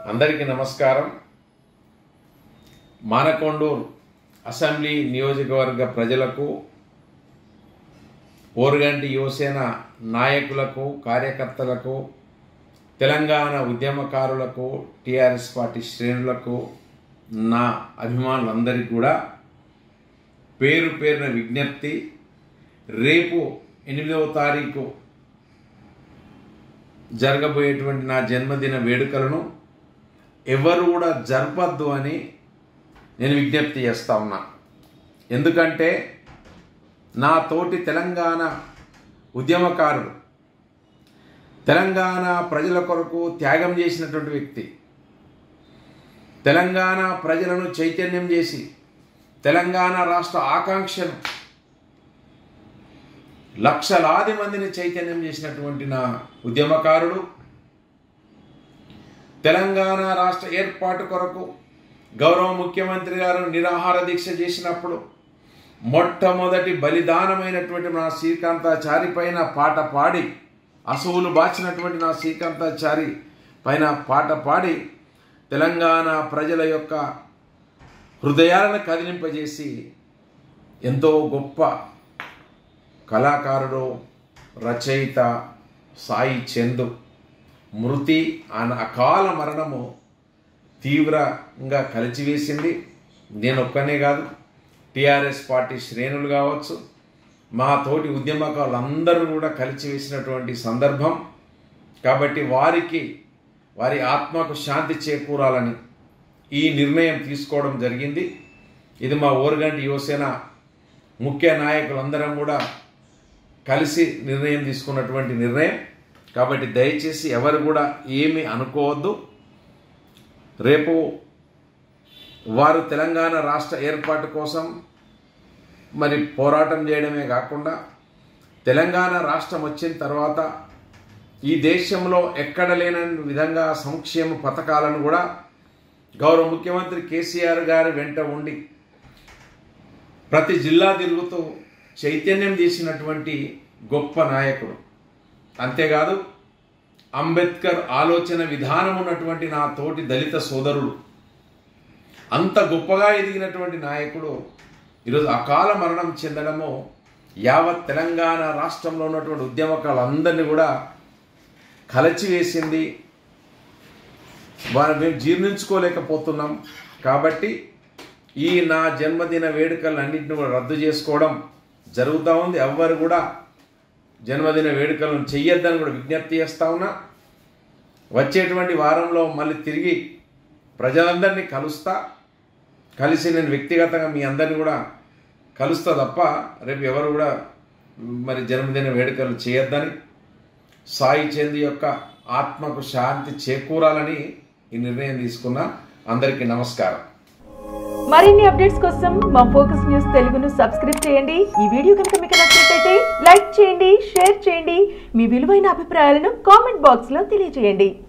అందరికీ నమస్కారం మానకొండూరు అసెంబ్లీ నియోజకవర్గ ప్రజలకు ఓరుగంటి యువసేన నాయకులకు కార్యకర్తలకు తెలంగాణ ఉద్యమకారులకు టీఆర్ఎస్ పార్టీ శ్రేణులకు నా అభిమానులందరికీ కూడా పేరు పేరున విజ్ఞప్తి రేపు ఎనిమిదవ తారీఖు జరగబోయేటువంటి నా జన్మదిన వేడుకలను ఎవరు కూడా జరపద్దు అని నేను విజ్ఞప్తి చేస్తా ఉన్నా ఎందుకంటే నా తోటి తెలంగాణ ఉద్యమకారుడు తెలంగాణ ప్రజల కొరకు త్యాగం చేసినటువంటి వ్యక్తి తెలంగాణ ప్రజలను చైతన్యం చేసి తెలంగాణ రాష్ట్ర ఆకాంక్షను లక్షలాది మందిని చైతన్యం చేసినటువంటి నా ఉద్యమకారుడు తెలంగాణ రాష్ట్ర ఏర్పాటు కొరకు గౌరవ ముఖ్యమంత్రి గారు నిరాహార దీక్ష చేసినప్పుడు మొట్టమొదటి బలిదానమైనటువంటి నా శ్రీకాంతాచారి పైన పాట పాడి అసువులు బాచినటువంటి నా శ్రీకాంతాచారి పైన పాట పాడి తెలంగాణ ప్రజల యొక్క హృదయాలను కదిలింపజేసి ఎంతో గొప్ప కళాకారుడు రచయిత సాయి చందు మృతి ఆయన అకాల మరణము తీవ్రంగా కలిచివేసింది నేను ఒక్కనే కాదు టీఆర్ఎస్ పార్టీ శ్రేణులు కావచ్చు మా తోటి ఉద్యమకారులందరూ కూడా కలిచివేసినటువంటి సందర్భం కాబట్టి వారికి వారి ఆత్మకు శాంతి చేకూరాలని ఈ నిర్ణయం తీసుకోవడం జరిగింది ఇది మా ఓరుగంటి యువసేన ముఖ్య నాయకులందరం కూడా కలిసి నిర్ణయం తీసుకున్నటువంటి నిర్ణయం కాబట్టి దయచేసి ఎవరు కూడా ఏమీ అనుకోవద్దు రేపు వారు తెలంగాణ రాష్ట్ర ఏర్పాటు కోసం మరి పోరాటం చేయడమే కాకుండా తెలంగాణ రాష్ట్రం వచ్చిన తర్వాత ఈ దేశంలో ఎక్కడ లేనని విధంగా సంక్షేమ పథకాలను కూడా గౌరవ ముఖ్యమంత్రి కేసీఆర్ గారి వెంట ఉండి ప్రతి జిల్లా తిరుగుతూ చైతన్యం చేసినటువంటి గొప్ప నాయకుడు అంతేకాదు అంబేద్కర్ ఆలోచన విధానం ఉన్నటువంటి నా తోటి దళిత సోదరుడు అంత గొప్పగా ఎదిగినటువంటి నాయకుడు ఈరోజు అకాల మరణం చెందడము యావత్ తెలంగాణ రాష్ట్రంలో ఉన్నటువంటి ఉద్యమకాలందరినీ కూడా కలచివేసింది వారు మేము జీర్ణించుకోలేకపోతున్నాం కాబట్టి ఈ నా జన్మదిన వేడుకలన్నింటిని కూడా రద్దు చేసుకోవడం జరుగుతూ ఉంది ఎవ్వరు కూడా జన్మదిన వేడుకలను చెయ్యొద్దని కూడా విజ్ఞప్తి చేస్తా ఉన్నా వచ్చేటువంటి వారంలో మళ్ళీ తిరిగి ప్రజలందరినీ కలుస్తా కలిసి నేను వ్యక్తిగతంగా మీ అందరినీ కూడా కలుస్తా తప్ప రేపు ఎవరు కూడా మరి జన్మదిన వేడుకలు చేయొద్దని సాయి చంద్ యొక్క ఆత్మకు శాంతి చేకూరాలని ఈ నిర్ణయం తీసుకున్నా అందరికీ నమస్కారం మరిన్ని అప్డేట్స్ కోసం మా ఫోకస్ న్యూస్ తెలుగును సబ్స్క్రైబ్ చేయండి ఈ వీడియో కనుక మీకు నచ్చినట్లయితే లైక్ చేయండి షేర్ చేయండి మీ విలువైన అభిప్రాయాలను కామెంట్ బాక్స్ లో తెలియజేయండి